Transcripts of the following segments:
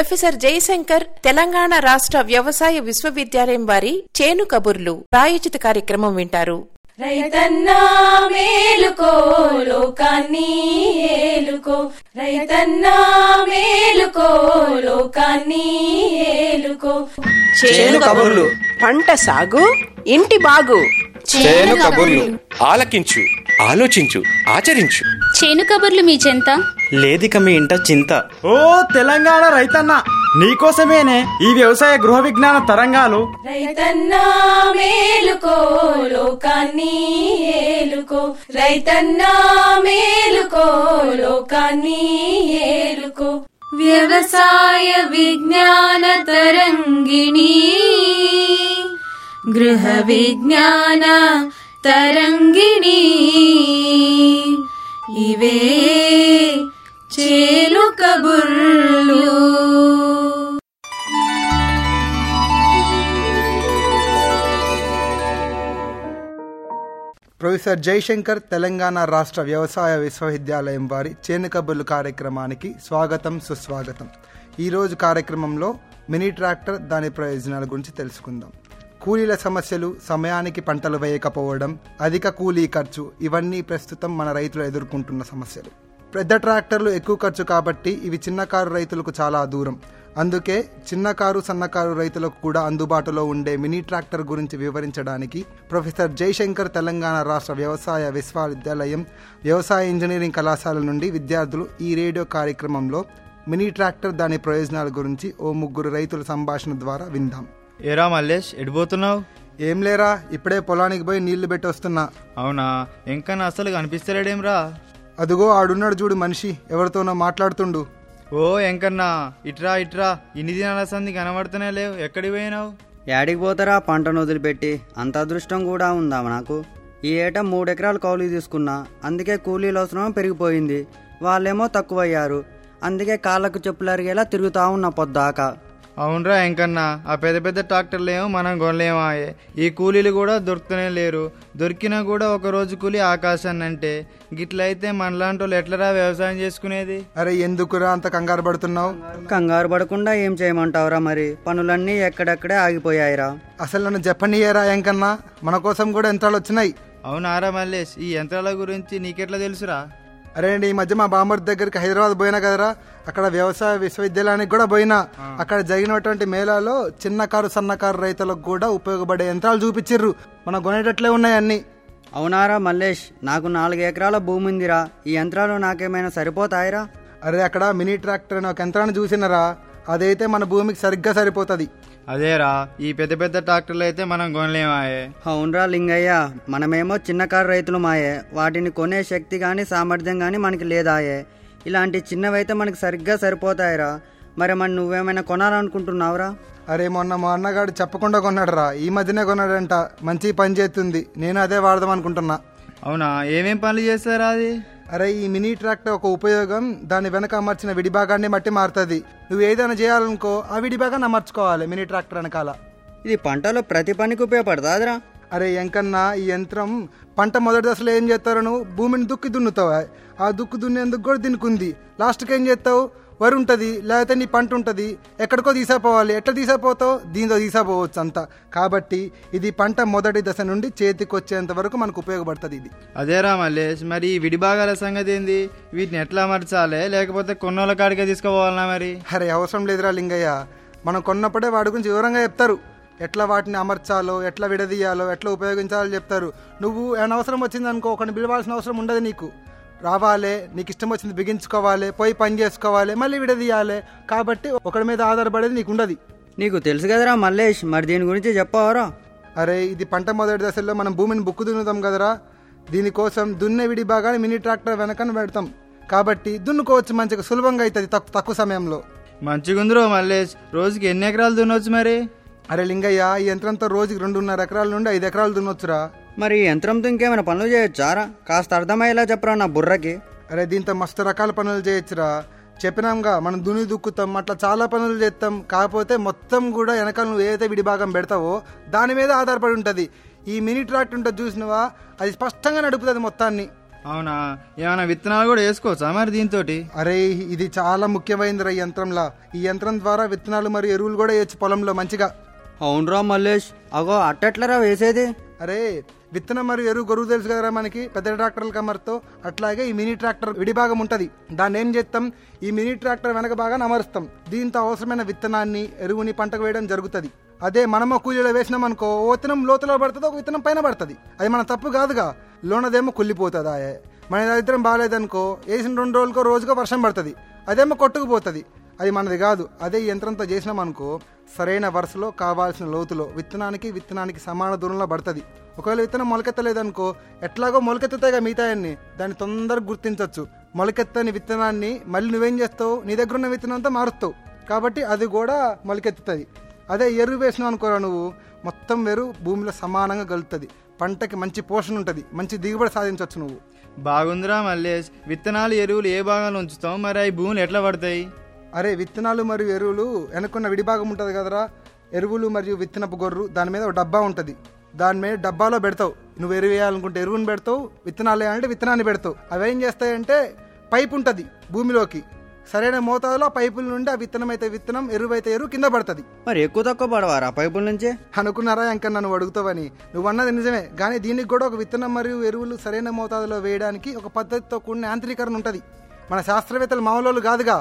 professor Jayashankar Telangana రాష్ట్ర వ్యవసాయ విశ్వవిద్యాలయం వారి చేను కబుర్లు ప్రాయోజిత కార్యక్రమం వింటారు రైతన్నా మేలుకో లోకాన్ని ఏలుకో రైతన్నా మేలుకో లోకాన్ని ఏలుకో చేను కబుర్లు పంట సాగు ఇంటి బాగు చేను కబుర్లు ఆలకించు ఆలోచించు ఆచరించు చేను కబుర్లు మీ చెంత లేదిక మీ ఇంట చింత ఓ తెలంగాణ రైతన్న నీకోసమేనే ఈ వ్యవసాయ గృహ విజ్ఞాన తరంగాలు రైతన్నా మేలుకో లోకాన్ని ఏలుకో రైతన్నా మేలుకో లోకాన్ని ఏలుకో వ్యవసాయ విజ్ఞాన తరంగిణి గృహ విజ్ఞాన తరంగిణి ఇవే చేలు కబుర్లు ప్రొఫెసర్ జయశంకర్ తెలంగాణ రాష్ట్ర వ్యవసాయ విశ్వవిద్యాలయం వారి చేను కబుర్లు కార్యక్రమానికి స్వాగతం సుస్వాగతం ఈరోజు కార్యక్రమంలో మినీ ట్రాక్టర్ దాని ప్రయోజనాల గురించి తెలుసుకుందాం కూలీల సమస్యలు సమయానికి పంటలు వేయకపోవడం అధిక కూలీ ఖర్చు ఇవన్నీ ప్రస్తుతం మన రైతులు ఎదుర్కొంటున్న సమస్యలు పెద్ద ట్రాక్టర్లు ఎక్కువ ఖర్చు కాబట్టి ఇవి చిన్న కారు రైతులకు చాలా దూరం అందుకే చిన్న కారు సన్నకారు రైతులకు కూడా అందుబాటులో ఉండే మినీ ట్రాక్టర్ గురించి వివరించడానికి ప్రొఫెసర్ జయశంకర్ తెలంగాణ రాష్ట్ర వ్యవసాయ విశ్వవిద్యాలయం వ్యవసాయ ఇంజనీరింగ్ కళాశాల నుండి విద్యార్థులు ఈ రేడియో కార్యక్రమంలో మినీ ట్రాక్టర్ దాని ప్రయోజనాల గురించి ఓ ముగ్గురు రైతుల సంభాషణ ద్వారా విందాం ఏరా మల్లేష్ ఎడిపోతున్నావు ఏం లేరా ఇప్పుడే పొలానికి పోయి నీళ్లు పెట్టి వస్తున్నా అవునా ఇంకా అసలు కనిపిస్తలేడేమ్రా అదుగో ఆడున్నాడు చూడు మనిషి ఎవరితోనో మాట్లాడుతుండు ఓ ఎంకన్నా ఇట్రా ఇట్రా ఇన్ని దినాల సంది కనబడుతూనే లేవు ఎక్కడికి పోయినావు యాడికి పోతారా పంటను వదిలిపెట్టి అంత అదృష్టం కూడా ఉందా నాకు ఈ ఏటా మూడెకరాలు కౌలు తీసుకున్నా అందుకే కూలీల అవసరం పెరిగిపోయింది వాళ్ళేమో తక్కువయ్యారు అందుకే కాళ్ళకు చెప్పులు అరిగేలా తిరుగుతా ఉన్నా పొద్దాకా అవునరా ఎంకన్నా ఆ పెద్ద పెద్ద ట్రాక్టర్లు ఏమో మనం కొనలేమా ఈ కూలీలు కూడా దొరుకుతూనే లేరు దొరికినా కూడా ఒక రోజు కూలి ఆకాశాన్ని అంటే గిట్లయితే మనలాంటి వాళ్ళు ఎట్లరా వ్యవసాయం చేసుకునేది అరే ఎందుకురా అంత కంగారు పడుతున్నావు కంగారు పడకుండా ఏం చేయమంటావురా మరి పనులన్నీ ఎక్కడెక్కడే ఆగిపోయాయిరా అసలు నన్ను చెప్పనీయరా ఎంకన్నా మన కోసం కూడా యంత్రాలు వచ్చినాయి అవునారా మల్లేష్ ఈ యంత్రాల గురించి నీకెట్లా తెలుసురా అరే అండి ఈ మధ్య మా బామ్మర్ది దగ్గరికి హైదరాబాద్ పోయినా కదరా అక్కడ వ్యవసాయ విశ్వవిద్యాలయానికి కూడా పోయినా అక్కడ జరిగినటువంటి మేళాలో చిన్న కారు సన్నకారు రైతులకు కూడా ఉపయోగపడే యంత్రాలు చూపించిర్రు మనం కొనేటట్లే ఉన్నాయి అన్ని అవునారా మల్లేష్ నాకు నాలుగు ఎకరాల భూమి ఉందిరా ఈ యంత్రాలు నాకేమైనా సరిపోతాయిరా అరే అక్కడ మినీ ట్రాక్టర్ అనే ఒక యంత్రాన్ని చూసినరా అదైతే మన భూమికి సరిగ్గా సరిపోతుంది అదేరా ఈ పెద్ద పెద్ద ట్రాక్టర్లు అయితే మనం కొనలేమాయే అవునరా లింగయ్య మనమేమో చిన్న కారు రైతులు మాయే వాటిని కొనే శక్తి కానీ సామర్థ్యం కానీ మనకి లేదాయే ఇలాంటి చిన్నవైతే మనకి సరిగ్గా సరిపోతాయిరా మరి మరి నువ్వేమైనా కొనాలనుకుంటున్నావురా అరే మొన్న మా అన్నగాడు చెప్పకుండా కొన్నాడురా ఈ మధ్యనే కొన్నాడంట మంచి పని చేస్తుంది నేను అదే వాడదాం అనుకుంటున్నా అవునా ఏమేం పనులు చేస్తారా అది అరే ఈ మినీ ట్రాక్టర్ ఒక ఉపయోగం దాని వెనక అమర్చిన విడిభాగాన్ని బట్టి మారుతుంది నువ్వు ఏదైనా చేయాలనుకో ఆ విడిభాగాన్ని అమర్చుకోవాలి మినీ ట్రాక్టర్ వెనకాల ఇది పంటలో ప్రతి పనికి ఉపయోగపడుతుందిరా అరే ఎంకన్నా ఈ యంత్రం పంట మొదటి దశలో ఏం చేస్తారు నువ్వు భూమిని దుక్కి దున్నుతావు ఆ దుక్కు దున్నేందుకు కూడా దీనికి ఉంది లాస్ట్కి ఏం చేస్తావు వరి ఉంటుంది లేకపోతే నీ పంట ఉంటుంది ఎక్కడికో తీసాపోవాలి ఎట్లా తీసాపోతావు దీంతో తీసాపోవచ్చు అంతా కాబట్టి ఇది పంట మొదటి దశ నుండి చేతికి వచ్చేంత వరకు మనకు ఉపయోగపడుతుంది ఇది అదేరా మల్లేష్ మరి ఈ విడిభాగాల సంగతి ఏంది వీటిని ఎట్లా అమర్చాలి లేకపోతే కొన్నోళ్ళ కాడికే తీసుకుపోవాలనా మరి అరే అవసరం లేదురా లింగయ్య మనం కొన్నప్పుడే వాడి గురించి వివరంగా చెప్తారు ఎట్లా వాటిని అమర్చాలో ఎట్లా విడదీయాలో ఎట్లా ఉపయోగించాలో చెప్తారు నువ్వు ఏమైనా అవసరం వచ్చింది అనుకో ఒకటి పిలవాల్సిన అవసరం ఉండదు నీకు రావాలి నీకు ఇష్టం వచ్చింది బిగించుకోవాలి పోయి పని చేసుకోవాలి మళ్ళీ విడదీయాలి కాబట్టి ఒకడి మీద ఆధారపడేది నీకు ఉండదు నీకు తెలుసు కదరా మల్లేష్ మరి దీని గురించి చెప్పవరా అరే ఇది పంట మొదటి దశలో మనం భూమిని బుక్కు దున్నుతాం కదరా దీనికోసం దున్నే విడి భాగాన్ని మినీ ట్రాక్టర్ వెనకన పెడతాం కాబట్టి దున్నుకోవచ్చు మంచిగా సులభంగా అవుతుంది తక్కు- తక్కువ సమయంలో మంచిగుందిరో మల్లేష్ రోజుకి ఎన్ని ఎకరాలు దున్నవచ్చు మరి అరే లింగయ్య ఈ యంత్రంతో రోజుకి రెండున్నర ఎకరాల నుండి ఐదు ఎకరాలు దున్నొచ్చురా మరి ఈ యంత్రంతో ఇంకేమైనా పనులు చేయొచ్చారా కాస్త అర్థమయ్యేలా చెప్పరా నా బుర్రకి అరే దీంతో మస్తు రకాల పనులు చేయొచ్చురా చెప్పినాంగా మనం దుని దుక్కుతాం అట్లా చాలా పనులు చేస్తాం కాకపోతే మొత్తం కూడా వెనకాల నువ్వు ఏదైతే విడిభాగం పెడతావో దాని మీద ఆధారపడి ఉంటుంది ఈ మినీ ట్రాక్టర్ ఉంటుంది చూసినవా అది స్పష్టంగా నడుపుతుంది మొత్తాన్ని అవునా ఏమైనా విత్తనాలు కూడా వేసుకోవచ్చా మరి దీంతో అరే ఇది చాలా ముఖ్యమైనది ఈ యంత్రంలా ఈ యంత్రం ద్వారా విత్తనాలు మరియు ఎరువులు కూడా వేయచ్చు పొలంలో మంచిగా అవునరా మల్లేష్ అగో అట్టెట్లరా వేసేది అరే విత్తనం మరియు ఎరువు గొరువు తెలుసు కదరా మనకి పెద్ద ట్రాక్టర్ల కమర్తో అట్లాగే ఈ మినీ ట్రాక్టర్ విడిభాగం ఉంటది దాన్ని ఏం చేస్తాం ఈ మినీ ట్రాక్టర్ వెనక భాగాన్ని అమరుస్తాం దీంతో అవసరమైన విత్తనాన్ని ఎరువుని పంటకు వేయడం జరుగుతుంది అదే మనమో కూలీలో వేసినాం అనుకో ఓ విత్తనం లోతులో పడుతుంది ఒక విత్తనం పైన పడుతుంది అది మన తప్పు కాదుగా లోనదేమో కుళ్ళిపోతుంది ఆయే మన దరిద్రం బాగాలేదనుకో వేసిన రెండు రోజులకో రోజుకో వర్షం పడుతుంది అదేమో కొట్టుకుపోతుంది అది మనది కాదు అదే ఈ యంత్రంతో చేసినాం అనుకో సరైన వరుసలో కావాల్సిన లోతులో విత్తనానికి విత్తనానికి సమాన దూరంలో పడుతుంది ఒకవేళ విత్తనం మొలకెత్తలేదనుకో ఎట్లాగో మొలకెత్తుతాయిగా మిగతాయన్ని దాన్ని తొందరగా గుర్తించవచ్చు మొలకెత్తని విత్తనాన్ని మళ్ళీ నువ్వేం చేస్తావు నీ దగ్గర ఉన్న విత్తనంతో మారుస్తావు కాబట్టి అది కూడా మొలకెత్తుతుంది అదే ఎరువు వేసినావు అనుకోరా నువ్వు మొత్తం వేరు భూమిలో సమానంగా కలుగుతుంది పంటకి మంచి పోషణ ఉంటుంది మంచి దిగుబడి సాధించవచ్చు నువ్వు బాగుందిరా మల్లేష్ విత్తనాలు ఎరువులు ఏ భాగంలో ఉంచుతాం మరి అవి భూములు ఎట్లా పడతాయి అరే విత్తనాలు మరియు ఎరువులు వెనుకున్న విడిభాగం ఉంటుంది కదరా ఎరువులు మరియు విత్తనపు గొర్రు దాని మీద ఒక డబ్బా ఉంటుంది దాని మీద డబ్బాలో పెడతావు నువ్వు ఎరువు వేయాలనుకుంటే ఎరువుని పెడతావు విత్తనాలు వేయాలంటే విత్తనాన్ని పెడతావు అవి ఏం చేస్తాయంటే పైప్ ఉంటుంది భూమిలోకి సరైన మోతాదులో ఆ పైపుల నుండి ఆ విత్తనం అయితే విత్తనం ఎరువు అయితే ఎరువు కింద పడుతుంది మరి ఎక్కువ తక్కువ పడవారా పైపుల నుంచి అనుకున్నారా ఇంకా నన్ను అడుగుతావని నువ్వు అన్నది నిజమే కానీ దీనికి కూడా ఒక విత్తనం మరియు ఎరువులు సరైన మోతాదులో వేయడానికి ఒక పద్ధతితో కూడిన యాంత్రీకరణ ఉంటుంది మన శాస్త్రవేత్తలు మామూలు కాదుగా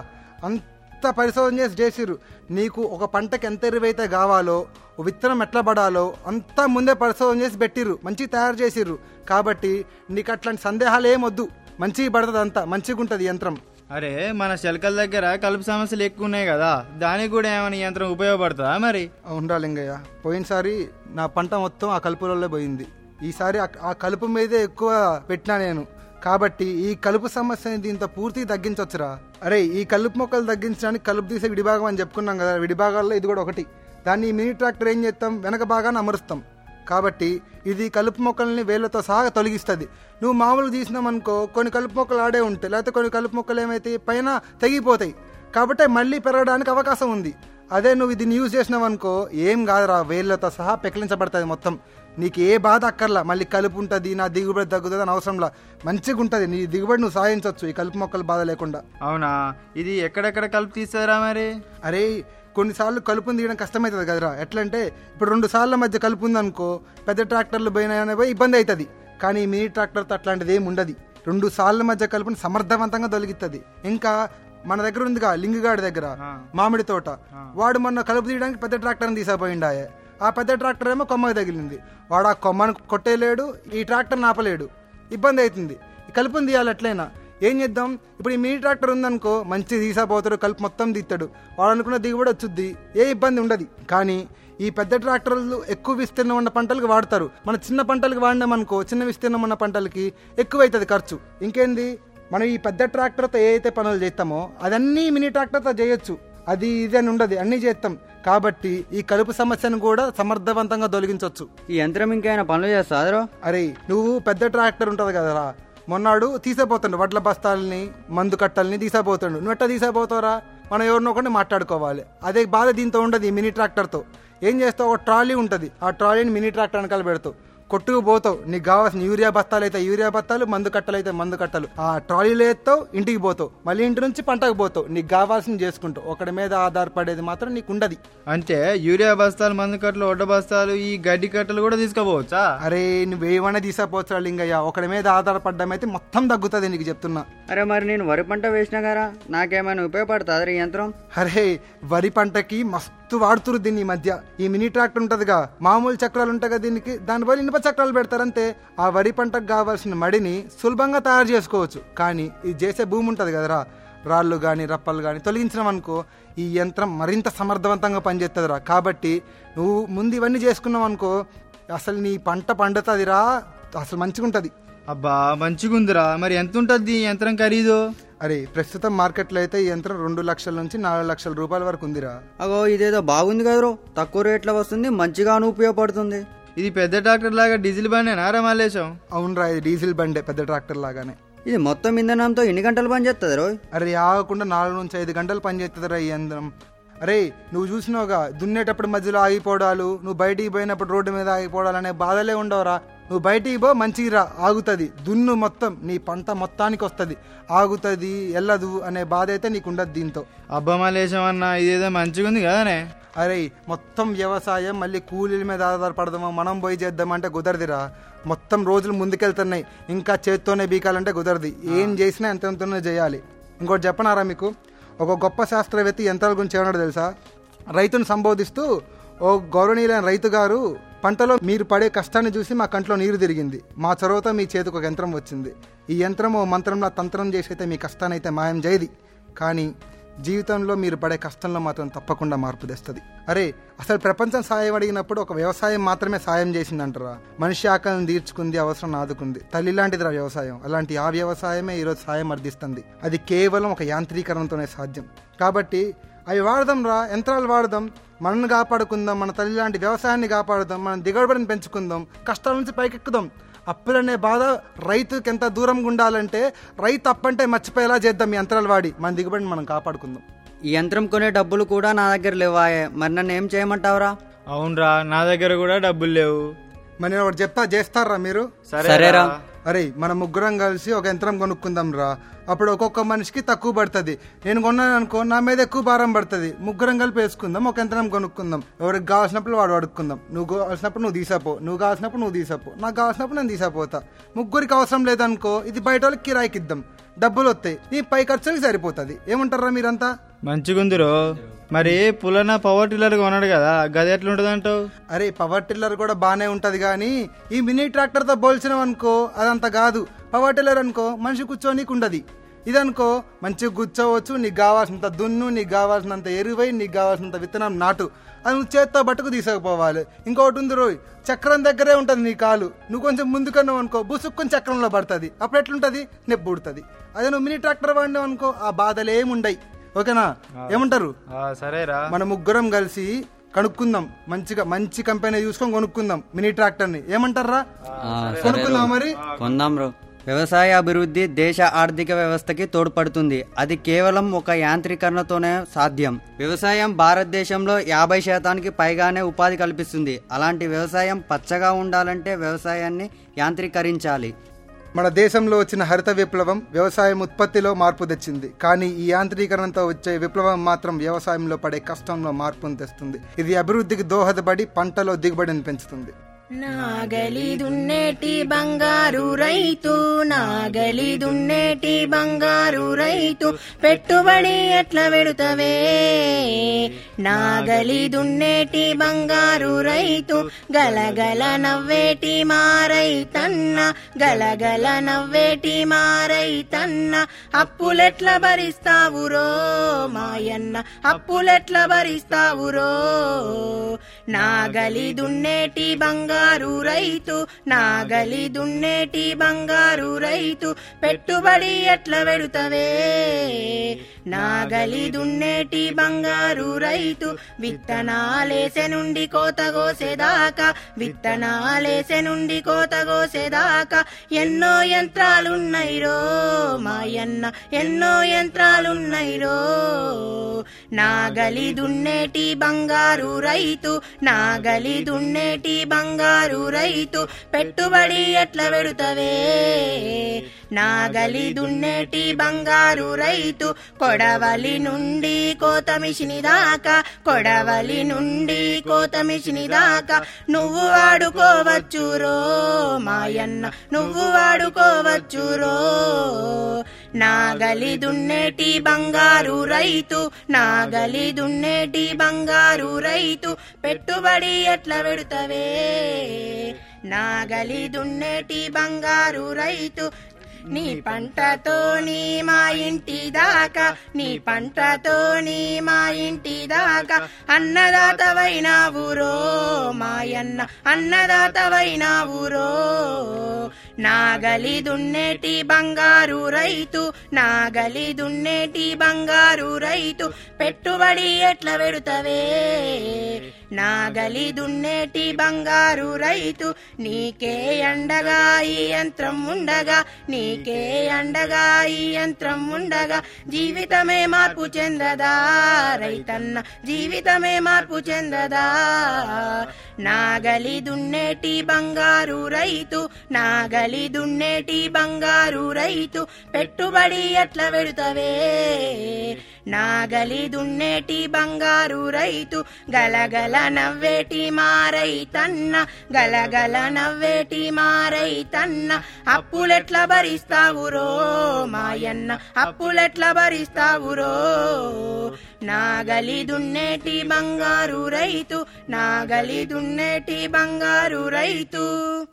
అంత పరిశోధన చేసి చేసిర్రు నీకు ఒక పంటకి ఎంత ఎరువు అయితే కావాలో ఓ విత్తనం ఎట్లా పడాలో అంతా ముందే పరిశోధన చేసి పెట్టిర్రు మంచిగా తయారు చేసిర్రు కాబట్టి నీకు అట్లాంటి సందేహాలు ఏమొద్దు మంచిగా పడుతుంది అంతా మంచిగా ఉంటుంది యంత్రం అరే మన శల్కల దగ్గర కలుపు సమస్యలు ఎక్కువ ఉన్నాయి కదా దానికి కూడా ఏమైనా ఈ యంత్రం ఉపయోగపడుతుందా మరి ఉండాలి లింగయ్య పోయినసారి నా పంట మొత్తం ఆ కలుపులలో పోయింది ఈసారి ఆ- ఆ కలుపు మీదే ఎక్కువ పెట్టినా నేను కాబట్టి ఈ కలుపు సమస్యని దీంతో పూర్తిగా తగ్గించవచ్చురా అరే ఈ కలుపు మొక్కలు తగ్గించడానికి కలుపు తీసే విడిభాగం అని చెప్పుకున్నాం కదా విడిభాగాల్లో ఇది కూడా ఒకటి దాన్ని ఈ మినీ ట్రాక్టర్ ఏం చేస్తాం వెనక భాగాన్ని అమరుస్తాం కాబట్టి ఇది కలుపు మొక్కల్ని వేళ్లతో సహా తొలగిస్తుంది నువ్వు మామూలుగా తీసినామనుకో కొన్ని కలుపు మొక్కలు ఆడే ఉంటాయి లేకపోతే కొన్ని కలుపు మొక్కలు ఏమైతే పైన తెగిపోతాయి కాబట్టి మళ్ళీ పెరగడానికి అవకాశం ఉంది అదే నువ్వు దీన్ని యూజ్ చేసినావు అనుకో ఏం కాదురా వేళ్ళతో సహా పెకిలించబడుతుంది మొత్తం నీకు ఏ బాధ అక్కర్లా మళ్ళీ కలుపు ఉంటుంది నా దిగుబడి తగ్గుతుంది అని అవసరంలా మంచిగా ఉంటుంది నీ దిగుబడి నువ్వు సాధించవచ్చు ఈ కలుపు మొక్కల బాధ లేకుండా అవునా ఇది ఎక్కడెక్కడ కలుపు తీస్తారా మరి అరే కొన్నిసార్లు కలుపుని తీయడం కష్టమవుతుంది కదరా ఎట్లంటే ఇప్పుడు రెండు సార్ల మధ్య కలుపు ఉందనుకో పెద్ద ట్రాక్టర్లు పోయినా పోయి ఇబ్బంది అవుతుంది కానీ ఈ మినీ ట్రాక్టర్తో అట్లాంటిది ఏమి ఉండదు రెండు సార్ల మధ్య కలుపుని సమర్థవంతంగా తొలగిస్తుంది ఇంకా మన దగ్గర ఉందిగా లింగగాడి దగ్గర మామిడి తోట వాడు మొన్న కలుపు తీయడానికి పెద్ద ట్రాక్టర్ని తీసాపోయిండాయే ఆ పెద్ద ట్రాక్టర్ ఏమో కొమ్మకి తగిలింది వాడు ఆ కొమ్మను కొట్టేయలేడు ఈ ట్రాక్టర్ ఆపలేడు ఇబ్బంది అవుతుంది ఈ కలుపుని తీయాలి ఎట్లయినా ఏం చేద్దాం ఇప్పుడు ఈ మినీ ట్రాక్టర్ ఉందనుకో మంచి తీసాపోతాడు కలుపు మొత్తం తీస్తాడు వాడు అనుకున్న దిగుబడి వచ్చుద్ది ఏ ఇబ్బంది ఉండదు కానీ ఈ పెద్ద ట్రాక్టర్లు ఎక్కువ విస్తీర్ణం ఉన్న పంటలకు వాడతారు మన చిన్న పంటలకు వాడినామనుకో చిన్న విస్తీర్ణం ఉన్న పంటలకి ఎక్కువ అవుతుంది ఖర్చు ఇంకేంది మనం ఈ పెద్ద ట్రాక్టర్తో ఏ అయితే పనులు చేస్తామో అదన్నీ మినీ ట్రాక్టర్తో చేయొచ్చు అది ఇది అని ఉండదు అన్నీ చేస్తాం కాబట్టి ఈ కలుపు సమస్యను కూడా సమర్థవంతంగా తొలగించవచ్చు ఈ యంత్రం ఇంకేమైనా పనులు చేస్తారో అరే నువ్వు పెద్ద ట్రాక్టర్ ఉంటది కదరా మొన్నాడు తీసేపోతుండు వడ్ల బస్తాలని మందు కట్టల్ని తీసేపోతుండు నువ్వు ఎట్లా తీసేపోతావురా మనం ఎవరినో ఒకటి మాట్లాడుకోవాలి అదే బాధ దీంతో ఉండదు ఈ మినీ ట్రాక్టర్తో ఏం చేస్తావు ఒక ట్రాలీ ఉంటుంది ఆ ట్రాలీని మినీ ట్రాక్టర్ వెనకాల పెడతావు కొట్టుకు పోతావు నీకు కావాల్సిన యూరియా బస్తాలు అయితే యూరియా బస్తాలు మందు కట్టలు అయితే మందు కట్టలు ఆ ట్రాలీలో ఎత్తావు ఇంటికి పోతావు మళ్ళీ ఇంటి నుంచి పంటకు పోతావు నీకు కావాల్సింది చేసుకుంటావు ఒకటి మీద ఆధారపడేది మాత్రం నీకు ఉండదు అంటే యూరియా బస్తాలు మందు కట్టలు ఒడ్డ బస్తాలు ఈ గడ్డి కట్టలు కూడా తీసుకోపోవచ్చా అరే నువ్వు ఏమైనా తీసాపోవచ్చురా లింగయ్య ఒకటి మీద ఆధారపడ్డం అయితే మొత్తం తగ్గుతుంది నీకు చెప్తున్నా అరే మరి నేను వరి పంట వేసినా కదా నాకేమైనా ఉపయోగపడుతుంది ఈ యంత్రం అరే వరి పంటకి మస్తు వాడుతురు దీన్ని ఈ మధ్య ఈ మినీ ట్రాక్టర్ ఉంటదిగా మామూలు చక్రాలు ఉంటాయి కదా దీనికి దాని బదులు ఇనుప చక్రాలు పెడతారంతే ఆ వరి పంటకు కావాల్సిన మడిని సులభంగా తయారు చేసుకోవచ్చు కానీ ఇది చేసే భూమి ఉంటది కదరా రాళ్ళు కానీ రప్పలు కానీ తొలగించడం అనుకో ఈ యంత్రం మరింత సమర్థవంతంగా పనిచేస్తుందిరా కాబట్టి నువ్వు ముందు ఇవన్నీ చేసుకున్నావు అనుకో అసలు నీ పంట పండుతుందిరా అసలు మంచిగా ఉంటుంది అబ్బా మంచిగుందిరా మరి ఎంత ఉంటుంది ఈ యంత్రం ఖరీదు అరే ప్రస్తుతం మార్కెట్లో అయితే ఈ యంత్రం రెండు లక్షల నుంచి నాలుగు లక్షల రూపాయల వరకు ఉందిరా అగో ఇదేదో బాగుంది కదరో తక్కువ రేట్లో వస్తుంది మంచిగాను ఉపయోగపడుతుంది ఇది పెద్ద ట్రాక్టర్ లాగా డీజిల్ బండేనా రా మల్లేశం అవునరా ఇది డీజిల్ బండే పెద్ద ట్రాక్టర్ లాగానే ఇది మొత్తం ఇంధనంతో ఎన్ని గంటలు పని చేస్తుంది రోయ్ అరే ఆగకుండా నాలుగు నుంచి ఐదు గంటలు పనిచేస్తుందిరా ఈ యంత్రం అరే నువ్వు చూసినావుగా దున్నేటప్పుడు మధ్యలో ఆగిపోవడాలు నువ్వు బయటికి పోయినప్పుడు రోడ్డు మీద ఆగిపోవడాలు అనే బాధలే ఉండవురా నువ్వు బయటికి పో మంచిగా రా ఆగుతుంది దున్ను మొత్తం నీ పంట మొత్తానికి వస్తుంది ఆగుతుంది వెళ్ళదు అనే బాధ అయితే నీకు ఉండదు దీంతో అబ్బమలేశమన్నా ఇదేదో మంచిగా ఉంది కదనే అరే మొత్తం వ్యవసాయం మళ్ళీ కూలీల మీద ఆధారపడదామా మనం పోయి చేద్దామంటే కుదరదురా మొత్తం రోజులు ముందుకెళ్తున్నాయి ఇంకా చేత్తోనే బీకాలంటే కుదరదు ఏం చేసినా ఎంతెంతనే చేయాలి ఇంకోటి చెప్పనారా మీకు ఒక గొప్ప శాస్త్రవేత్త యంత్రాల గురించి ఏమన్నాడు తెలుసా రైతును సంబోధిస్తూ ఓ గౌరవనీయులైన రైతు గారు పంటలో మీరు పడే కష్టాన్ని చూసి మా కంట్లో నీరు తిరిగింది మా చొరవతో మీ చేతికి ఒక యంత్రం వచ్చింది ఈ యంత్రం ఓ మంత్రంలో తంత్రం చేసి అయితే మీ కష్టాన్ని అయితే మాయం చేయది కానీ జీవితంలో మీరు పడే కష్టంలో మాత్రం తప్పకుండా మార్పు తెస్తుంది అరే అసలు ప్రపంచం సాయం అడిగినప్పుడు ఒక వ్యవసాయం మాత్రమే సాయం చేసిందంటారా మనిషి ఆకలిని తీర్చుకుంది అవసరం ఆదుకుంది తల్లి లాంటిదిరా వ్యవసాయం అలాంటి ఆ వ్యవసాయమే ఈరోజు సాయం అర్థిస్తుంది అది కేవలం ఒక యాంత్రీకరణతోనే సాధ్యం కాబట్టి అవి వాడదాం రా యంత్రాలు వాడదాం మనల్ని కాపాడుకుందాం మన తల్లి లాంటి వ్యవసాయాన్ని కాపాడుదాం మన దిగుబడిని పెంచుకుందాం కష్టాల నుంచి పైకెక్కుదాం అప్పులనే బాధ రైతుకి ఎంత దూరంగా ఉండాలంటే రైతు అప్పంటే మర్చిపోయేలా చేద్దాం ఈ యంత్రాలు వాడి మన దిగుబడిని మనం కాపాడుకుందాం ఈ యంత్రం కొనే డబ్బులు కూడా నా దగ్గర లేవాయే మరి నన్ను ఏం చేయమంటావురా అవునరా నా దగ్గర కూడా డబ్బులు లేవు మరి నేను ఒకటి చెప్తా చేస్తారా మీరు సరేరా అరే మన ముగ్గురం కలిసి ఒక యంత్రం కొనుక్కుందాం రా అప్పుడు ఒక్కొక్క మనిషికి తక్కువ పడుతుంది నేను కొన్నాను అనుకో నా మీద ఎక్కువ భారం పడుతుంది ముగ్గురం కలిపి వేసుకుందాం ఒక యంత్రం కొనుక్కుందాం ఎవరికి కావాల్సినప్పుడు వాడు అడుక్కుందాం నువ్వు కావాల్సినప్పుడు నువ్వు తీసాపో నువ్వు కావాల్సినప్పుడు నువ్వు తీసాపో నాకు కావాల్సినప్పుడు నేను తీసాపోతా ముగ్గురికి అవసరం లేదనుకో ఇది బయట వాళ్ళకి కిరాయికి ఇద్దాం డబ్బులు వస్తాయి నీ పై ఖర్చులకి సరిపోతుంది ఏమంటారా మీరంతా మంచిగుందిరో మరి పులన పవర్ టిల్లర్ కొన్నాడు కదా గది ఎట్లుంటది అంటావు అరే పవర్ టిల్లర్ కూడా బాగానే ఉంటది కానీ ఈ మినీ ట్రాక్టర్ తో పోల్చినాం అనుకో అదంత కాదు పవర్ టిల్లర్ అనుకో మనిషి కూర్చోనీకి ఉండదు ఇదనుకో మంచిగా కూర్చోవచ్చు నీకు కావాల్సినంత దున్ను నీకు కావాల్సినంత ఎరువై నీకు కావాల్సినంత విత్తనం నాటు అది నువ్వు చేత్తో బట్టుకు తీసుకుపోవాలి ఇంకోటి ఉంది రోయ్ చక్రం దగ్గరే ఉంటుంది నీ కాలు నువ్వు కొంచెం ముందుకన్నావు అనుకో బుసుక్కుని చక్రంలో పడుతుంది అప్పుడు ఎట్లుంటది నొప్పి పుడుతుంది అదే నువ్వు మినీ ట్రాక్టర్ వాడినావు అనుకో ఆ బాధలు ఏముండయి ఓకేనా ఏమంటారు ఆ, సరేరా మన ముగ్గురం కలిసి కనుక్కుందాం మంచిగా మంచి కంపెనీ చూసుకొని కొనుక్కుందాం మినీ ట్రాక్టర్ ని ఏమంటారా కొనుక్కుందాం మరి కొందాం బ్రో వ్యవసాయ అభివృద్ధి దేశ ఆర్థిక వ్యవస్థకి తోడ్పడుతుంది అది కేవలం ఒక యాంత్రీకరణతోనే సాధ్యం వ్యవసాయం భారతదేశంలో యాభై శాతానికి పైగానే ఉపాధి కల్పిస్తుంది అలాంటి వ్యవసాయం పచ్చగా ఉండాలంటే వ్యవసాయాన్ని యాంత్రీకరించాలి మన దేశంలో వచ్చిన హరిత విప్లవం వ్యవసాయం ఉత్పత్తిలో మార్పు తెచ్చింది కానీ ఈ యాంత్రీకరణతో వచ్చే విప్లవం మాత్రం వ్యవసాయంలో పడే కష్టంలో మార్పును తెస్తుంది ఇది అభివృద్ధికి దోహదపడి పంటలో దిగుబడిని పెంచుతుంది నాగలి దున్నేటి బంగారు రైతు నాగలి దున్నేటి బంగారు రైతు పెట్టుబడి ఎట్లా పెడుతవే నాగలి దున్నేటి బంగారు రైతు గలగల నవ్వేటి మా రైతన్న గలగల నవ్వేటి మా రైతన్న అప్పులెట్లా భరిస్తావురో మాయన్న అప్పులెట్లా భరిస్తావురో నాగలి దున్నేటి బంగారు రైతు నాగలి దున్నేటి బంగారు రైతు పెట్టుబడి ఎట్లా పెడుతవే నాగలి దున్నేటి బంగారు రైతు విత్తనాలేసె నుండి కోత కోసేదాకా విత్తనాలేసె నుండి కోత కోసేదాకా ఎన్నో యంత్రాలున్నాయి రో మాయన్న ఎన్నో యంత్రాలున్నాయి రో నాగలి దున్నేటి బంగారు రైతు నాగలి దున్నేటి బంగారు రైతు పెట్టుబడి ఎట్లా పెడుతవే నాగలి దున్నేటి బంగారు రైతు కొడవలి నుండి కోత మిషిని దాకా కొడవలి నుండి కోత మిషిని దాకా నువ్వు వాడుకోవచ్చురో మాయన్న నువ్వు వాడుకోవచ్చురో నాగలి దున్నేటి బంగారు రైతు నాగలి దున్నేటి బంగారు రైతు పెట్టుబడి ఎట్లా పెడుతవే నాగలి దున్నేటి బంగారు రైతు నీ పంటతో నీ మా ఇంటి దాకా నీ పంటతో నీ మా ఇంటి దాకా అన్నదాతవైనావురో మాయన్న అన్నదాతవైనావురో నాగలి దున్నేటి బంగారు రైతు నాగలి దున్నేటి బంగారు రైతు పెట్టుబడి ఎట్లా పెడుతవే నాగలి దున్నేటి బంగారు రైతు నీకే అండగా ఈ యంత్రం ఉండగా నీకే అండగా ఈ యంత్రం ఉండగా జీవితమే మార్పు చెందదా రైతన్న జీవితమే మార్పు చెందదా నాగలి దున్నేటి బంగారు రైతు నాగలి దున్నేటి బంగారు రైతు పెట్టుబడి ఎట్లా పెడతవే నాగలి దున్నేటి బంగారు రైతు గలగల నవ్వేటి మారైతన్న గలగల నవ్వేటి మారైతన్న అప్పులెట్లా భరిస్తావురో మాయన్న అప్పులెట్లా భరిస్తావురో నాగలి దున్నేటి బంగారు రైతు నాగలి దున్నేటి బంగారు రైతు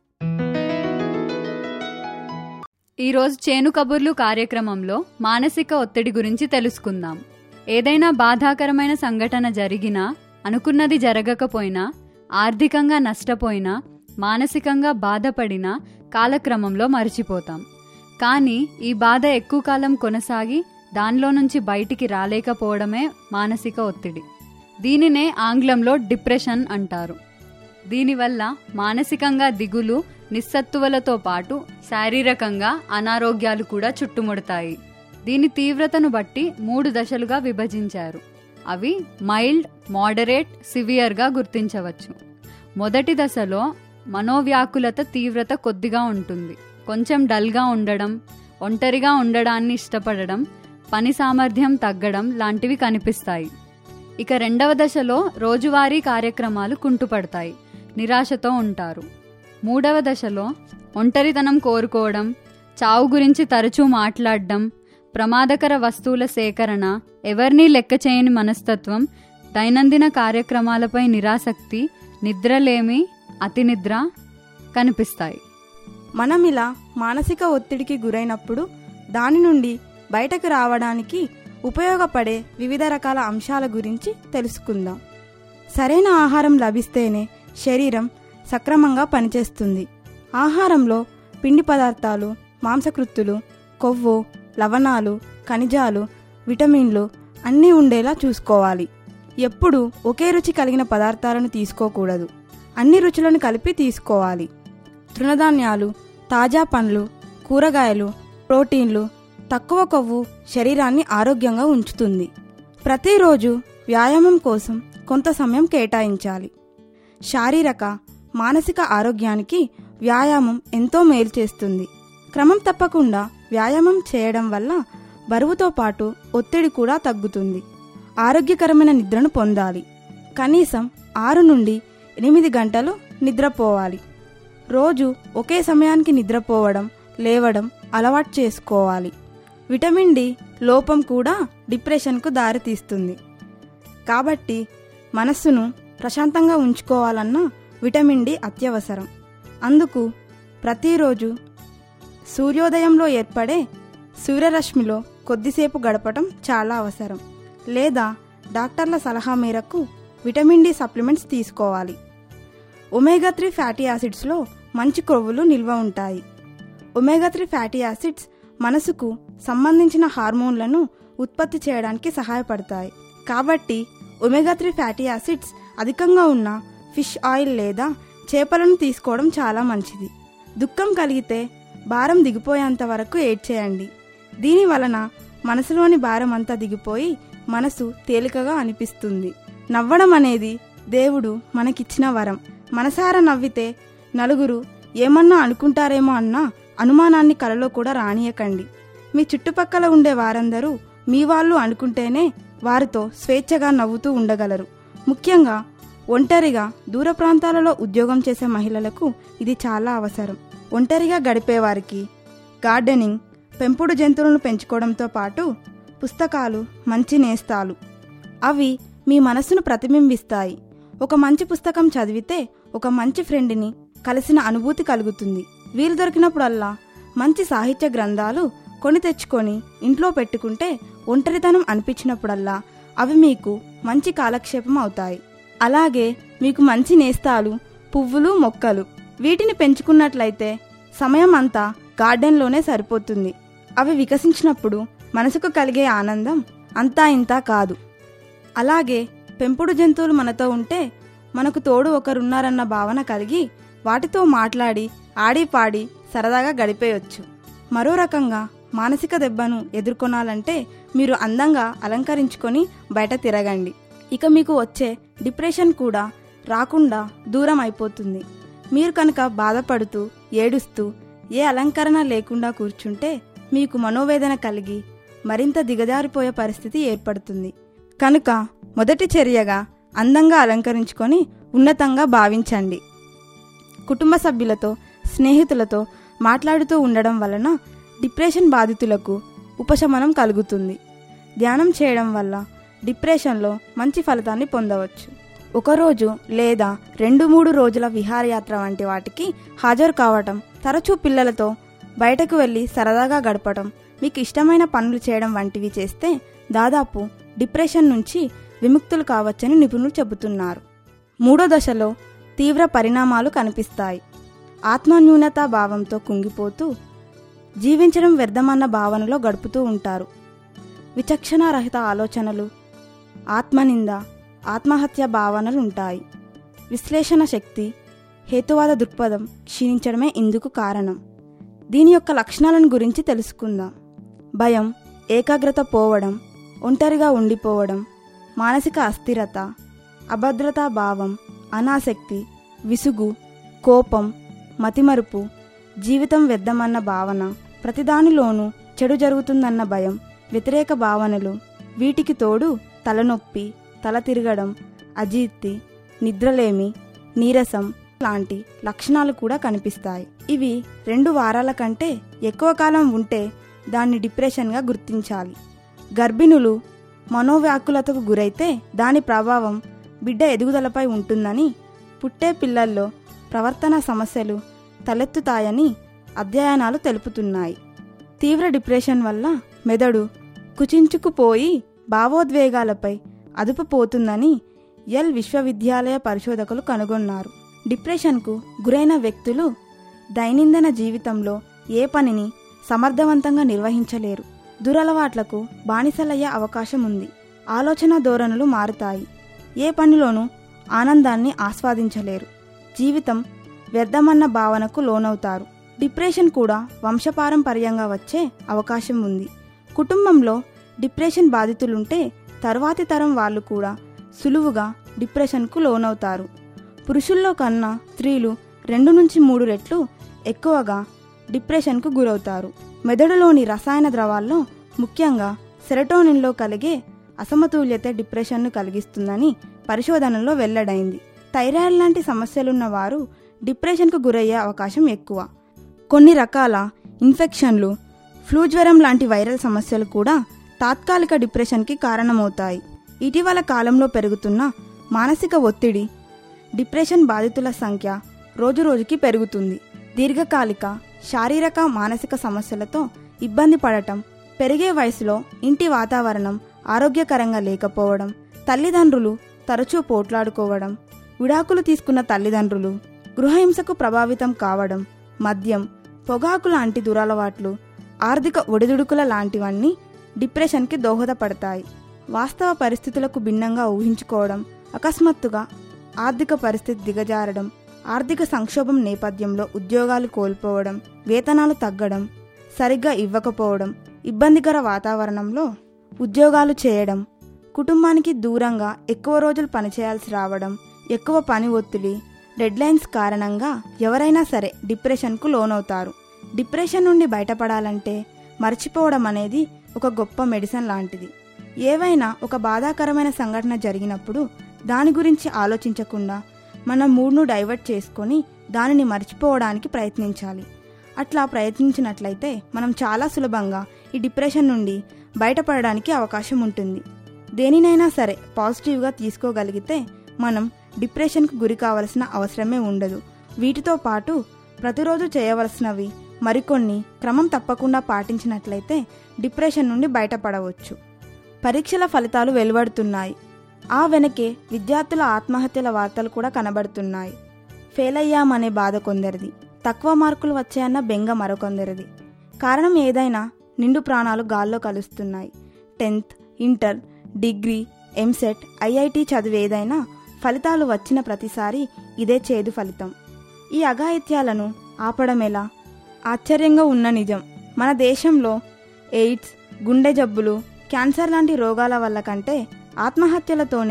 ఈరోజు చేను కబుర్లు కార్యక్రమంలో మానసిక ఒత్తిడి గురించి తెలుసుకుందాం ఏదైనా బాధాకరమైన సంఘటన జరిగినా అనుకున్నది జరగకపోయినా ఆర్థికంగా నష్టపోయినా మానసికంగా బాధపడినా కాలక్రమంలో మర్చిపోతాం కానీ ఈ బాధ ఎక్కువ కాలం కొనసాగి దానిలో నుంచి బయటికి రాలేకపోవడమే మానసిక ఒత్తిడి దీనినే ఆంగ్లంలో డిప్రెషన్ అంటారు దీనివల్ల మానసికంగా దిగులు నిస్సత్తువలతో పాటు శారీరకంగా అనారోగ్యాలు కూడా చుట్టుముడతాయి దీని తీవ్రతను బట్టి మూడు దశలుగా విభజించారు అవి మైల్డ్ మోడరేట్ సివియర్గా గుర్తించవచ్చు మొదటి దశలో మనోవ్యాకులత తీవ్రత కొద్దిగా ఉంటుంది కొంచెం డల్గా ఉండడం ఒంటరిగా ఉండడాన్ని ఇష్టపడడం పని సామర్థ్యం తగ్గడం లాంటివి కనిపిస్తాయి ఇక రెండవ దశలో రోజువారీ కార్యక్రమాలు కుంటుపడతాయి నిరాశతో ఉంటారు మూడవ దశలో ఒంటరితనం కోరుకోవడం చావు గురించి తరచూ మాట్లాడడం ప్రమాదకర వస్తువుల సేకరణ ఎవరినీ లెక్క చేయని మనస్తత్వం దైనందిన కార్యక్రమాలపై నిరాసక్తి నిద్రలేమి అతినిద్ర కనిపిస్తాయి మనం ఇలా మానసిక ఒత్తిడికి గురైనప్పుడు దాని నుండి బయటకు రావడానికి ఉపయోగపడే వివిధ రకాల అంశాల గురించి తెలుసుకుందాం సరైన ఆహారం లభిస్తేనే శరీరం సక్రమంగా పనిచేస్తుంది ఆహారంలో పిండి పదార్థాలు మాంసకృత్తులు కొవ్వు లవణాలు ఖనిజాలు విటమిన్లు అన్నీ ఉండేలా చూసుకోవాలి ఎప్పుడూ ఒకే రుచి కలిగిన పదార్థాలను తీసుకోకూడదు అన్ని రుచులను కలిపి తీసుకోవాలి తృణధాన్యాలు తాజా పండ్లు కూరగాయలు ప్రోటీన్లు తక్కువ కొవ్వు శరీరాన్ని ఆరోగ్యంగా ఉంచుతుంది ప్రతిరోజు వ్యాయామం కోసం కొంత సమయం కేటాయించాలి శారీరక మానసిక ఆరోగ్యానికి వ్యాయామం ఎంతో మేలు చేస్తుంది క్రమం తప్పకుండా వ్యాయామం చేయడం వల్ల బరువుతో పాటు ఒత్తిడి కూడా తగ్గుతుంది ఆరోగ్యకరమైన నిద్రను పొందాలి కనీసం ఆరు నుండి ఎనిమిది గంటలు నిద్రపోవాలి రోజు ఒకే సమయానికి నిద్రపోవడం లేవడం అలవాటు చేసుకోవాలి విటమిన్ డి లోపం కూడా డిప్రెషన్కు దారితీస్తుంది కాబట్టి మనస్సును ప్రశాంతంగా ఉంచుకోవాలన్నా విటమిన్ డి అత్యవసరం అందుకు ప్రతిరోజు సూర్యోదయంలో ఏర్పడే సూర్యరశ్మిలో కొద్దిసేపు గడపటం చాలా అవసరం లేదా డాక్టర్ల సలహా మేరకు విటమిన్ డి సప్లిమెంట్స్ తీసుకోవాలి ఒమేగా త్రీ ఫ్యాటీ యాసిడ్స్లో మంచి కొవ్వులు నిల్వ ఉంటాయి ఒమేగా త్రీ ఫ్యాటీ యాసిడ్స్ మనసుకు సంబంధించిన హార్మోన్లను ఉత్పత్తి చేయడానికి సహాయపడతాయి కాబట్టి ఒమేగా త్రీ ఫ్యాటీ యాసిడ్స్ అధికంగా ఉన్న ఫిష్ ఆయిల్ లేదా చేపలను తీసుకోవడం చాలా మంచిది దుఃఖం కలిగితే భారం దిగిపోయేంత వరకు ఏడ్చేయండి దీని వలన మనసులోని భారం అంతా దిగిపోయి మనసు తేలికగా అనిపిస్తుంది నవ్వడం అనేది దేవుడు మనకిచ్చిన వరం మనసారా నవ్వితే నలుగురు ఏమన్నా అనుకుంటారేమో అన్న అనుమానాన్ని కలలో కూడా రానియకండి మీ చుట్టుపక్కల ఉండే వారందరూ మీ వాళ్ళు అనుకుంటేనే వారితో స్వేచ్ఛగా నవ్వుతూ ఉండగలరు ముఖ్యంగా ఒంటరిగా దూర ప్రాంతాలలో ఉద్యోగం చేసే మహిళలకు ఇది చాలా అవసరం ఒంటరిగా గడిపేవారికి గార్డెనింగ్ పెంపుడు జంతువులను పెంచుకోవడంతో పాటు పుస్తకాలు మంచి నేస్తాలు అవి మీ మనస్సును ప్రతిబింబిస్తాయి ఒక మంచి పుస్తకం చదివితే ఒక మంచి ఫ్రెండ్ని కలిసిన అనుభూతి కలుగుతుంది వీలు దొరికినప్పుడల్లా మంచి సాహిత్య గ్రంథాలు కొని తెచ్చుకొని ఇంట్లో పెట్టుకుంటే ఒంటరితనం అనిపించినప్పుడల్లా అవి మీకు మంచి కాలక్షేపం అవుతాయి అలాగే మీకు మంచి నేస్తాలు పువ్వులు మొక్కలు వీటిని పెంచుకున్నట్లయితే సమయం అంతా గార్డెన్లోనే సరిపోతుంది అవి వికసించినప్పుడు మనసుకు కలిగే ఆనందం అంతా ఇంతా కాదు అలాగే పెంపుడు జంతువులు మనతో ఉంటే మనకు తోడు ఒకరున్నారన్న భావన కలిగి వాటితో మాట్లాడి ఆడి పాడి సరదాగా గడిపేయొచ్చు మరో రకంగా మానసిక దెబ్బను ఎదుర్కొనాలంటే మీరు అందంగా అలంకరించుకొని బయట తిరగండి ఇక మీకు వచ్చే డిప్రెషన్ కూడా రాకుండా దూరం అయిపోతుంది మీరు కనుక బాధపడుతూ ఏడుస్తూ ఏ అలంకరణ లేకుండా కూర్చుంటే మీకు మనోవేదన కలిగి మరింత దిగజారిపోయే పరిస్థితి ఏర్పడుతుంది కనుక మొదటి చర్యగా అందంగా అలంకరించుకొని ఉన్నతంగా భావించండి కుటుంబ సభ్యులతో స్నేహితులతో మాట్లాడుతూ ఉండడం వలన డిప్రెషన్ బాధితులకు ఉపశమనం కలుగుతుంది ధ్యానం చేయడం వల్ల డిప్రెషన్లో మంచి ఫలితాన్ని పొందవచ్చు ఒకరోజు లేదా రెండు మూడు రోజుల విహారయాత్ర వంటి వాటికి హాజరు కావటం తరచూ పిల్లలతో బయటకు వెళ్ళి సరదాగా గడపటం మీకు ఇష్టమైన పనులు చేయడం వంటివి చేస్తే దాదాపు డిప్రెషన్ నుంచి విముక్తులు కావచ్చని నిపుణులు చెబుతున్నారు మూడో దశలో తీవ్ర పరిణామాలు కనిపిస్తాయి ఆత్మన్యూనతా భావంతో కుంగిపోతూ జీవించడం వ్యర్థమన్న భావనలో గడుపుతూ ఉంటారు విచక్షణారహిత ఆలోచనలు ఆత్మనింద ఆత్మహత్య భావనలు ఉంటాయి విశ్లేషణ శక్తి హేతువాద దృక్పథం క్షీణించడమే ఇందుకు కారణం దీని యొక్క లక్షణాలను గురించి తెలుసుకుందాం భయం ఏకాగ్రత పోవడం ఒంటరిగా ఉండిపోవడం మానసిక అస్థిరత అభద్రతా భావం అనాసక్తి విసుగు కోపం మతిమరుపు జీవితం వ్యర్థమన్న భావన ప్రతిదానిలోనూ చెడు జరుగుతుందన్న భయం వ్యతిరేక భావనలు వీటికి తోడు తలనొప్పి తల తిరగడం అజీర్తి నిద్రలేమి నీరసం లాంటి లక్షణాలు కూడా కనిపిస్తాయి ఇవి రెండు వారాల కంటే ఎక్కువ కాలం ఉంటే దాన్ని డిప్రెషన్గా గుర్తించాలి గర్భిణులు మనోవ్యాకులతకు గురైతే దాని ప్రభావం బిడ్డ ఎదుగుదలపై ఉంటుందని పుట్టే పిల్లల్లో ప్రవర్తన సమస్యలు తలెత్తుతాయని అధ్యయనాలు తెలుపుతున్నాయి తీవ్ర డిప్రెషన్ వల్ల మెదడు కుచించుకుపోయి భావోద్వేగాలపై అదుపు పోతుందని ఎల్ విశ్వవిద్యాలయ పరిశోధకులు కనుగొన్నారు డిప్రెషన్కు గురైన వ్యక్తులు దైనందిన జీవితంలో ఏ పనిని సమర్థవంతంగా నిర్వహించలేరు దురలవాట్లకు బానిసలయ్యే అవకాశం ఉంది ఆలోచన ధోరణులు మారుతాయి ఏ పనిలోనూ ఆనందాన్ని ఆస్వాదించలేరు జీవితం వ్యర్థమన్న భావనకు లోనవుతారు డిప్రెషన్ కూడా వంశపారంపర్యంగా వచ్చే అవకాశం ఉంది కుటుంబంలో డిప్రెషన్ బాధితులుంటే తర్వాతి తరం వాళ్ళు కూడా సులువుగా డిప్రెషన్కు లోనవుతారు పురుషుల్లో కన్నా స్త్రీలు రెండు నుంచి మూడు రెట్లు ఎక్కువగా డిప్రెషన్కు గురవుతారు మెదడులోని రసాయన ద్రవాల్లో ముఖ్యంగా సెరటోనిన్లో కలిగే అసమతుల్యత డిప్రెషన్ను కలిగిస్తుందని పరిశోధనలో వెల్లడైంది థైరాయిడ్ లాంటి సమస్యలున్న వారు డిప్రెషన్కు గురయ్యే అవకాశం ఎక్కువ కొన్ని రకాల ఇన్ఫెక్షన్లు ఫ్లూ జ్వరం లాంటి వైరల్ సమస్యలు కూడా తాత్కాలిక డిప్రెషన్కి కారణమవుతాయి ఇటీవల కాలంలో పెరుగుతున్న మానసిక ఒత్తిడి డిప్రెషన్ బాధితుల సంఖ్య రోజురోజుకి పెరుగుతుంది దీర్ఘకాలిక శారీరక మానసిక సమస్యలతో ఇబ్బంది పడటం పెరిగే వయసులో ఇంటి వాతావరణం ఆరోగ్యకరంగా లేకపోవడం తల్లిదండ్రులు తరచూ పోట్లాడుకోవడం విడాకులు తీసుకున్న తల్లిదండ్రులు గృహహింసకు ప్రభావితం కావడం మద్యం పొగాకు లాంటి దురలవాట్లు ఆర్థిక ఒడిదుడుకుల లాంటివన్నీ డిప్రెషన్కి దోహదపడతాయి వాస్తవ పరిస్థితులకు భిన్నంగా ఊహించుకోవడం అకస్మాత్తుగా ఆర్థిక పరిస్థితి దిగజారడం ఆర్థిక సంక్షోభం నేపథ్యంలో ఉద్యోగాలు కోల్పోవడం వేతనాలు తగ్గడం సరిగ్గా ఇవ్వకపోవడం ఇబ్బందికర వాతావరణంలో ఉద్యోగాలు చేయడం కుటుంబానికి దూరంగా ఎక్కువ రోజులు పనిచేయాల్సి రావడం ఎక్కువ పని ఒత్తిడి డెడ్లైన్స్ కారణంగా ఎవరైనా సరే డిప్రెషన్కు లోనవుతారు డిప్రెషన్ నుండి బయటపడాలంటే మర్చిపోవడం అనేది ఒక గొప్ప మెడిసిన్ లాంటిది ఏవైనా ఒక బాధాకరమైన సంఘటన జరిగినప్పుడు దాని గురించి ఆలోచించకుండా మన మూడ్ను డైవర్ట్ చేసుకొని దానిని మర్చిపోవడానికి ప్రయత్నించాలి అట్లా ప్రయత్నించినట్లయితే మనం చాలా సులభంగా ఈ డిప్రెషన్ నుండి బయటపడడానికి అవకాశం ఉంటుంది దేనినైనా సరే పాజిటివ్గా తీసుకోగలిగితే మనం డిప్రెషన్కు గురి కావలసిన అవసరమే ఉండదు వీటితో పాటు ప్రతిరోజు చేయవలసినవి మరికొన్ని క్రమం తప్పకుండా పాటించినట్లయితే డిప్రెషన్ నుండి బయటపడవచ్చు పరీక్షల ఫలితాలు వెలువడుతున్నాయి ఆ వెనకే విద్యార్థుల ఆత్మహత్యల వార్తలు కూడా కనబడుతున్నాయి ఫెయిల్ అయ్యామనే బాధ కొందరిది తక్కువ మార్కులు వచ్చాయన్న బెంగ మరొకొందరిది కారణం ఏదైనా నిండు ప్రాణాలు గాల్లో కలుస్తున్నాయి tenth inter degree EAMCET IIT చదువు ఏదైనా ఫలితాలు వచ్చిన ప్రతిసారి ఇదే చేదు ఫలితం ఈ అఘాయిత్యాలను ఆపడం ఎలా ఆశ్చర్యంగా ఉన్న నిజం మన దేశంలో ఎయిడ్స్ గుండె జబ్బులు క్యాన్సర్ లాంటి రోగాల వల్ల కంటే ఆత్మహత్యలతోనే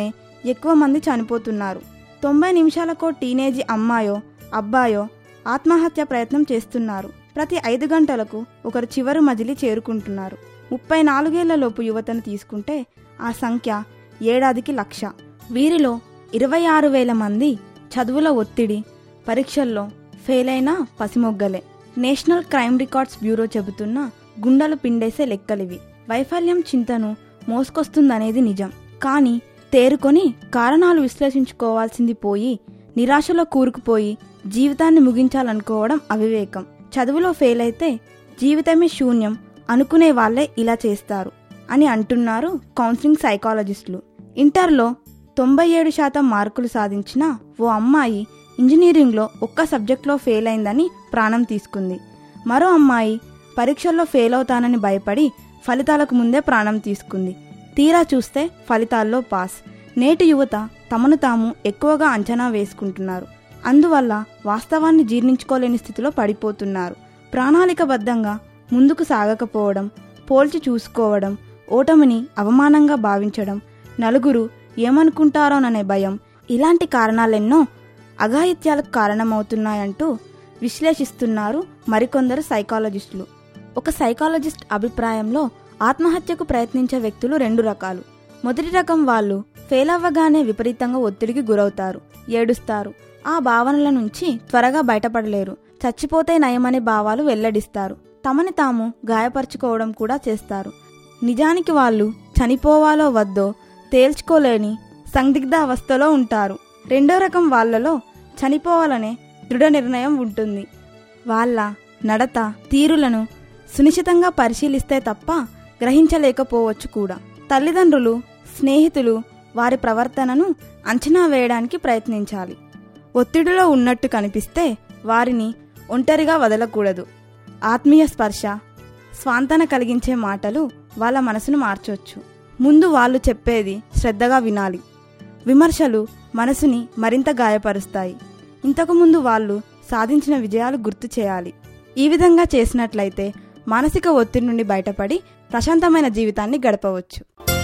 ఎక్కువ మంది చనిపోతున్నారు తొంభై నిమిషాలకో టీనేజీ అమ్మాయో అబ్బాయో ఆత్మహత్య ప్రయత్నం చేస్తున్నారు ప్రతి ఐదు గంటలకు ఒకరు చివరి మజిలి చేరుకుంటున్నారు ముప్పై నాలుగేళ్లలోపు యువతను తీసుకుంటే ఆ సంఖ్య ఏడాదికి లక్ష వీరిలో ఇరవై ఆరు వేల మంది చదువుల ఒత్తిడి పరీక్షల్లో ఫెయిల్ అయిన పసిమొగ్గలే నేషనల్ క్రైమ్ రికార్డ్స్ బ్యూరో చెబుతున్న గుండెలు పిండేసే లెక్కలివి వైఫల్యం చింతను మోసుకొస్తుందనేది నిజం కానీ తేరుకొని కారణాలు విశ్లేషించుకోవాల్సింది పోయి నిరాశలో కూరుకుపోయి జీవితాన్ని ముగించాలనుకోవడం అవివేకం చదువులో ఫెయిల్ అయితే జీవితమే శూన్యం అనుకునే వాళ్ళే ఇలా చేస్తారు అని అంటున్నారు కౌన్సిలింగ్ సైకాలజిస్టులు ఇంటర్లో తొంభై ఏడు శాతం మార్కులు సాధించిన ఓ అమ్మాయి ఇంజనీరింగ్లో ఒక్క సబ్జెక్ట్లో ఫెయిల్ అయిందని ప్రాణం తీసుకుంది మరో అమ్మాయి పరీక్షల్లో ఫెయిల్ అవుతానని భయపడి ఫలితాలకు ముందే ప్రాణం తీసుకుంది తీరా చూస్తే ఫలితాల్లో పాస్ నేటి యువత తమను తాము ఎక్కువగా అంచనా వేసుకుంటున్నారు అందువల్ల వాస్తవాన్ని జీర్ణించుకోలేని స్థితిలో పడిపోతున్నారు ప్రణాళికబద్ధంగా ముందుకు సాగకపోవడం పోల్చి చూసుకోవడం ఓటమిని అవమానంగా భావించడం నలుగురు ఏమనుకుంటారోననే భయం ఇలాంటి కారణాలెన్నో అఘాయిత్యాలకు కారణమవుతున్నాయంటూ విశ్లేషిస్తున్నారు మరికొందరు సైకాలజిస్టులు ఒక సైకాలజిస్ట్ అభిప్రాయంలో ఆత్మహత్యకు ప్రయత్నించే వ్యక్తులు రెండు రకాలు మొదటి రకం వాళ్ళు ఫెయిల్ అవ్వగానే విపరీతంగా ఒత్తిడికి గురవుతారు ఏడుస్తారు ఆ భావనల నుంచి త్వరగా బయటపడలేరు చచ్చిపోతే నయమనే భావాలు వెల్లడిస్తారు తమని తాము గాయపరుచుకోవడం కూడా చేస్తారు నిజానికి వాళ్ళు చనిపోవాలో వద్దో తేల్చుకోలేని సందిగ్ధ అవస్థలో ఉంటారు రెండో రకం వాళ్ళలో చనిపోవాలనే దృఢ నిర్ణయం ఉంటుంది వాళ్ళ నడత తీరులను సునిశ్చితంగా పరిశీలిస్తే తప్ప గ్రహించలేకపోవచ్చు కూడా తల్లిదండ్రులు స్నేహితులు వారి ప్రవర్తనను అంచనా వేయడానికి ప్రయత్నించాలి ఒత్తిడిలో ఉన్నట్టు కనిపిస్తే వారిని ఒంటరిగా వదలకూడదు ఆత్మీయ స్పర్శ స్వాంతన కలిగించే మాటలు వాళ్ళ మనసును మార్చొచ్చు ముందు వాళ్ళు చెప్పేది శ్రద్ధగా వినాలి విమర్శలు మనసుని మరింత గాయపరుస్తాయి ఇంతకుముందు వాళ్ళు సాధించిన విజయాలు గుర్తు చేయాలి ఈ విధంగా చేసినట్లయితే మానసిక ఒత్తిడి నుండి బయటపడి ప్రశాంతమైన జీవితాన్ని గడపవచ్చు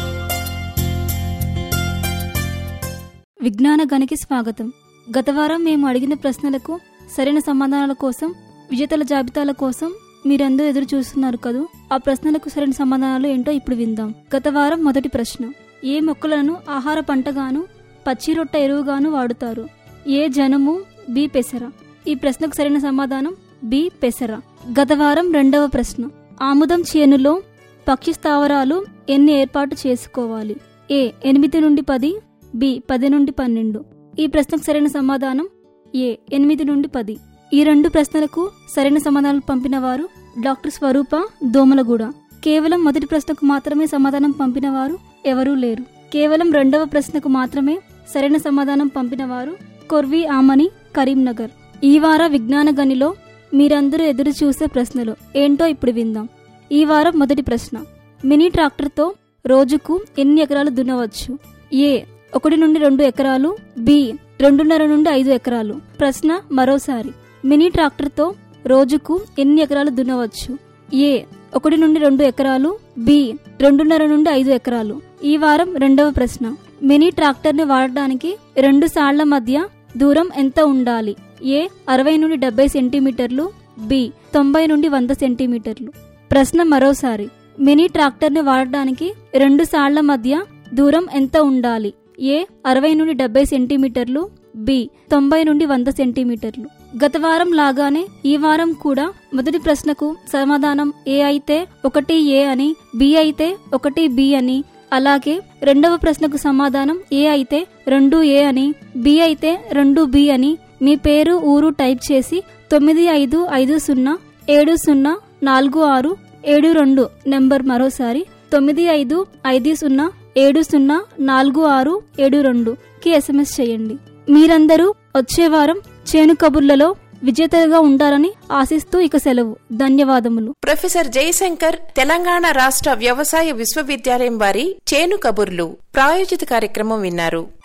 విజ్ఞాన గనికి స్వాగతం గత వారం మేము అడిగిన ప్రశ్నలకు సరైన సమాధానాల కోసం విజేతల జాబితాల కోసం మీరందరూ ఎదురు చూస్తున్నారు కదూ ఆ ప్రశ్నలకు సరైన సమాధానాలు ఏంటో ఇప్పుడు విందాం గత వారం మొదటి ప్రశ్న ఏ మొక్కలను ఆహార పంటగాను పచ్చి రొట్ట ఎరువుగాను వాడుతారు ఏ జనుము బి పెసర ఈ ప్రశ్నకు సరైన సమాధానం బి పెసర గత వారం రెండవ ప్రశ్న ఆముదం చేనులో పక్షి స్థావరాలు ఎన్ని ఏర్పాటు చేసుకోవాలి ఏ ఎనిమిది నుండి పది బి పది నుండి పన్నెండు ఈ ప్రశ్నకు సరైన సమాధానం ఏ ఎనిమిది నుండి పది ఈ రెండు ప్రశ్నలకు సరైన సమాధానాలు పంపిన వారు డాక్టర్ స్వరూప దోమలగూడ కేవలం మొదటి ప్రశ్నకు మాత్రమే సమాధానం పంపిన వారు ఎవరూ లేరు కేవలం రెండవ ప్రశ్నకు మాత్రమే సరైన సమాధానం పంపిన వారు కొర్వి ఆమని కరీంనగర్ ఈ వార విజ్ఞాన గనిలో మీరందరూ ఎదురు చూసే ప్రశ్నలు ఏంటో ఇప్పుడు విందాం ఈ వారం మొదటి ప్రశ్న మినీ ట్రాక్టర్తో రోజుకు ఎన్ని ఎకరాలు దున్నవచ్చు ఏ ఒకటి నుండి రెండు ఎకరాలు బి రెండున్నర నుండి ఐదు ఎకరాలు ప్రశ్న మరోసారి మినీ ట్రాక్టర్తో రోజుకు ఎన్ని ఎకరాలు దున్నవచ్చు ఏ ఒకటి నుండి రెండు ఎకరాలు బి రెండున్నర నుండి ఐదు ఎకరాలు ఈ వారం రెండవ ప్రశ్న మినీ ట్రాక్టర్ని వాడడానికి రెండు సాళ్ల మధ్య దూరం ఎంత ఉండాలి ఏ అరవై నుండి డెబ్బై సెంటీమీటర్లు బి తొంభై నుండి వంద సెంటీమీటర్లు ప్రశ్న మరోసారి మినీ ట్రాక్టర్ని వాడడానికి రెండు సాళ్ల మధ్య దూరం ఎంత ఉండాలి ఏ అరవై నుండి డెబ్బై సెంటీమీటర్లు బి తొంభై నుండి వంద సెంటీమీటర్లు గత వారం లాగానే ఈ వారం కూడా మొదటి ప్రశ్నకు సమాధానం ఏ అయితే ఒకటి ఏ అని బి అయితే ఒకటి బి అని అలాగే రెండవ ప్రశ్నకు సమాధానం ఏ అయితే రెండు ఏ అని బి అయితే రెండు బి అని మీ పేరు ఊరు టైప్ చేసి తొమ్మిది ఐదు ఐదు సున్నా ఏడు సున్నా నాలుగు ఆరు ఏడు రెండు నెంబర్ మరోసారి తొమ్మిది ఐదు ఐదు సున్నా ఏడు సున్నా నాలుగు ఆరు ఏడు రెండు కి ఎస్ఎంఎస్ చేయండి మీరందరూ వచ్చే వారం చేను కబుర్లలో విజేతగా ఉండాలని ఆశిస్తూ ఇక సెలవు ధన్యవాదములు ప్రొఫెసర్ జయశంకర్ తెలంగాణ రాష్ట్ర వ్యవసాయ విశ్వవిద్యాలయం వారి చేను కబుర్లు ప్రాయోజిత కార్యక్రమం విన్నారు